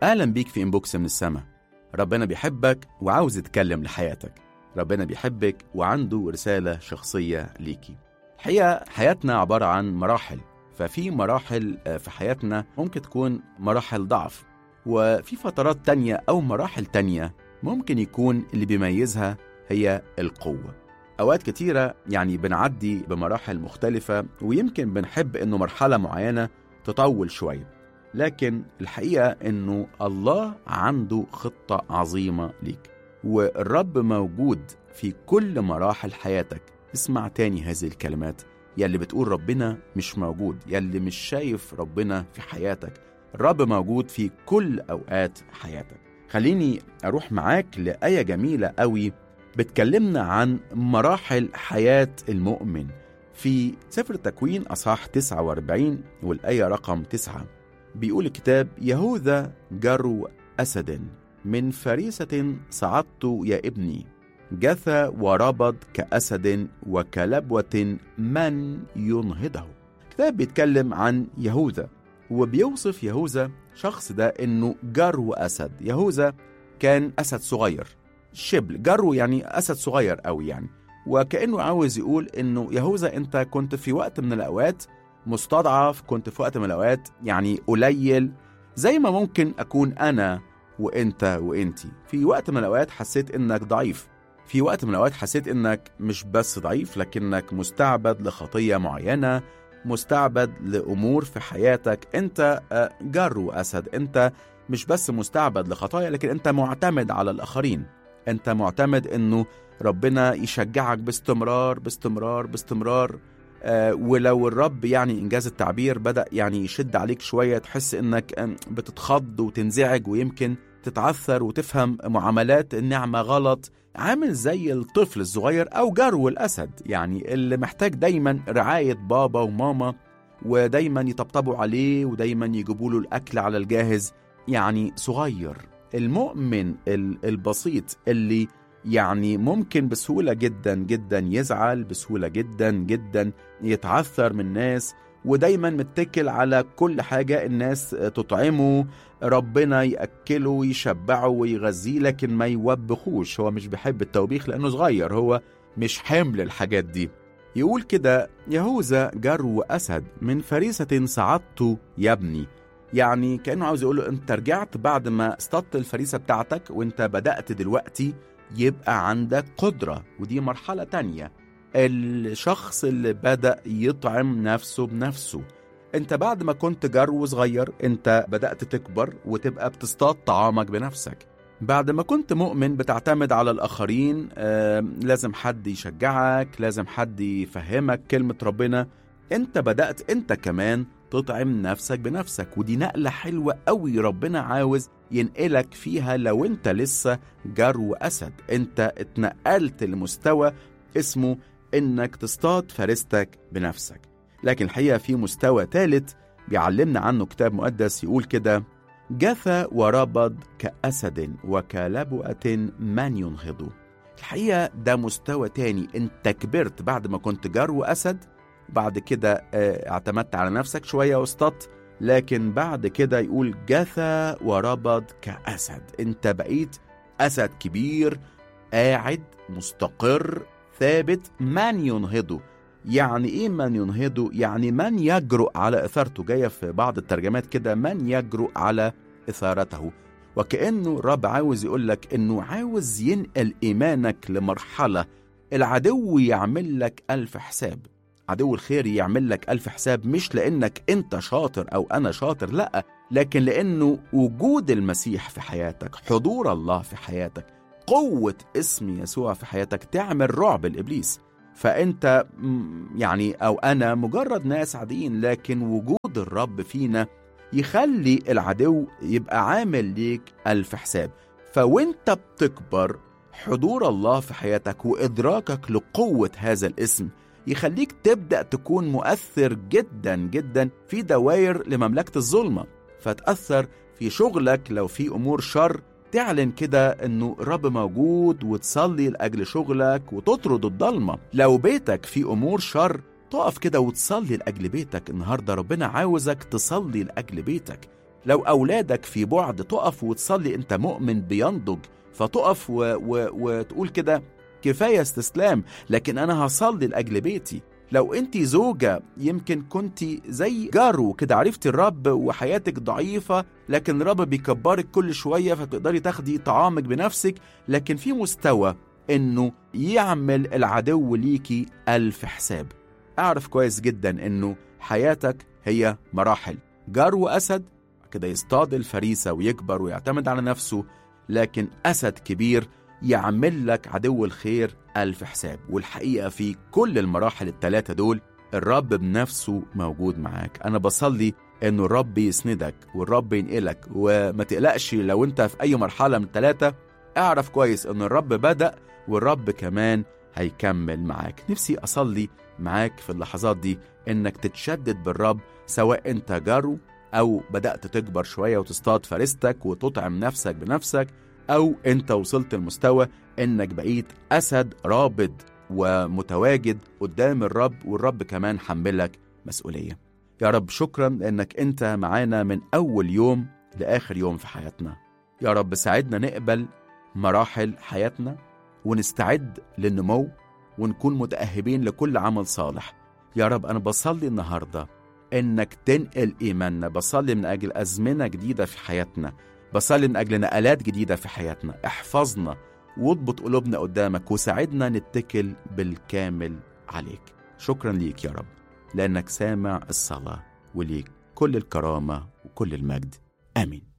أهلا بيك في إنبوكس من السما ربنا بيحبك وعاوز يتكلم لحياتك ربنا بيحبك وعنده رسالة شخصية ليكي الحقيقة حياتنا عبارة عن مراحل ففي مراحل في حياتنا ممكن تكون مراحل ضعف وفي فترات تانية أو مراحل تانية ممكن يكون اللي بيميزها هي القوة أوقات كتيرة يعني بنعدي بمراحل مختلفة ويمكن بنحب إنه مرحلة معينة تطول شوية لكن الحقيقة إنه الله عنده خطة عظيمة ليك والرب موجود في كل مراحل حياتك اسمع تاني هذه الكلمات يلي بتقول ربنا مش موجود يلي مش شايف ربنا في حياتك الرب موجود في كل أوقات حياتك خليني أروح معاك لآية جميلة قوي بتكلمنا عن مراحل حياة المؤمن في سفر التكوين أصحاح 49 والآية رقم 9 بيقول الكتاب يهوذا جرو أسد من فريسة صعدت يا ابني جثى وربض كأسد وكلبوة من ينهضه الكتاب بيتكلم عن يهوذا وبيوصف يهوذا شخص ده انه جرو اسد يهوذا كان اسد صغير شبل جرو يعني اسد صغير قوي يعني وكانه عاوز يقول انه يهوذا انت كنت في وقت من الاوقات مستضعف كنت في وقت من الاوقات يعني قليل زي ما ممكن اكون انا وانت وانتي في وقت من الاوقات حسيت انك ضعيف في وقت من الاوقات حسيت انك مش بس ضعيف لكنك مستعبد لخطيه معينه مستعبد لامور في حياتك انت جرو اسد انت مش بس مستعبد لخطايا لكن انت معتمد على الاخرين انت معتمد انه ربنا يشجعك باستمرار باستمرار باستمرار آه ولو الرب يعني انجاز التعبير بدا يعني يشد عليك شويه تحس انك بتتخض وتنزعج ويمكن تتعثر وتفهم معاملات النعمه غلط عامل زي الطفل الصغير او جرو الاسد يعني اللي محتاج دايما رعايه بابا وماما ودايما يطبطبوا عليه ودايما يجيبوا له الاكل على الجاهز يعني صغير المؤمن البسيط اللي يعني ممكن بسهوله جدا جدا يزعل بسهوله جدا جدا يتعثر من الناس ودايما متكل على كل حاجة الناس تطعمه ربنا يأكله ويشبعه ويغذيه لكن ما يوبخوش هو مش بيحب التوبيخ لأنه صغير هو مش حمل الحاجات دي يقول كده يهوذا جرو أسد من فريسة صعدت يا ابني يعني كأنه عاوز يقول له أنت رجعت بعد ما اصطدت الفريسة بتاعتك وأنت بدأت دلوقتي يبقى عندك قدرة ودي مرحلة تانية الشخص اللي بدأ يطعم نفسه بنفسه انت بعد ما كنت جرو صغير انت بدأت تكبر وتبقى بتصطاد طعامك بنفسك بعد ما كنت مؤمن بتعتمد على الآخرين آه لازم حد يشجعك لازم حد يفهمك كلمة ربنا انت بدأت انت كمان تطعم نفسك بنفسك ودي نقلة حلوة قوي ربنا عاوز ينقلك فيها لو انت لسه جرو أسد انت اتنقلت لمستوى اسمه انك تصطاد فريستك بنفسك لكن الحقيقه في مستوى ثالث بيعلمنا عنه كتاب مقدس يقول كده جثى وربض كأسد وكلبؤة من ينهضه الحقيقة ده مستوى تاني انت كبرت بعد ما كنت جرو أسد بعد كده اعتمدت على نفسك شوية واصطدت لكن بعد كده يقول جثى وربض كأسد انت بقيت أسد كبير قاعد مستقر ثابت من ينهضه يعني ايه من ينهضه يعني من يجرؤ على اثارته جايه في بعض الترجمات كده من يجرؤ على اثارته وكانه الرب عاوز يقول لك انه عاوز ينقل ايمانك لمرحله العدو يعمل لك الف حساب عدو الخير يعمل لك ألف حساب مش لأنك أنت شاطر أو أنا شاطر لأ لكن لأنه وجود المسيح في حياتك حضور الله في حياتك قوة اسم يسوع في حياتك تعمل رعب الإبليس فأنت يعني أو أنا مجرد ناس عاديين لكن وجود الرب فينا يخلي العدو يبقى عامل ليك ألف حساب فوانت بتكبر حضور الله في حياتك وإدراكك لقوة هذا الاسم يخليك تبدأ تكون مؤثر جدا جدا في دوائر لمملكة الظلمة فتأثر في شغلك لو في أمور شر تعلن كده انه الرب موجود وتصلي لاجل شغلك وتطرد الضلمه لو بيتك في امور شر تقف كده وتصلي لاجل بيتك النهارده ربنا عاوزك تصلي لاجل بيتك لو أولادك في بعد تقف وتصلي أنت مؤمن بينضج فتقف و... و... وتقول كده كفاية استسلام لكن أنا هصلي لأجل بيتي لو انت زوجة يمكن كنت زي جارو كده عرفتي الرب وحياتك ضعيفة لكن الرب بيكبرك كل شوية فتقدري تاخدي طعامك بنفسك لكن في مستوى انه يعمل العدو ليكي ألف حساب اعرف كويس جدا انه حياتك هي مراحل جرو أسد كده يصطاد الفريسة ويكبر ويعتمد على نفسه لكن أسد كبير يعمل لك عدو الخير ألف حساب والحقيقة في كل المراحل الثلاثة دول الرب بنفسه موجود معاك أنا بصلي إنه الرب يسندك والرب ينقلك وما تقلقش لو أنت في أي مرحلة من الثلاثة اعرف كويس إن الرب بدأ والرب كمان هيكمل معاك نفسي أصلي معاك في اللحظات دي إنك تتشدد بالرب سواء أنت جارو أو بدأت تكبر شوية وتصطاد فريستك وتطعم نفسك بنفسك أو أنت وصلت المستوى إنك بقيت أسد رابض ومتواجد قدام الرب والرب كمان حملك مسؤولية يا رب شكرا لأنك أنت معانا من أول يوم لآخر يوم في حياتنا يا رب ساعدنا نقبل مراحل حياتنا ونستعد للنمو ونكون متأهبين لكل عمل صالح يا رب أنا بصلي النهاردة إنك تنقل إيماننا بصلي من أجل أزمنة جديدة في حياتنا بصلي من أجل نقلات جديدة في حياتنا احفظنا واضبط قلوبنا قدامك وساعدنا نتكل بالكامل عليك شكرا ليك يا رب لأنك سامع الصلاة وليك كل الكرامة وكل المجد آمين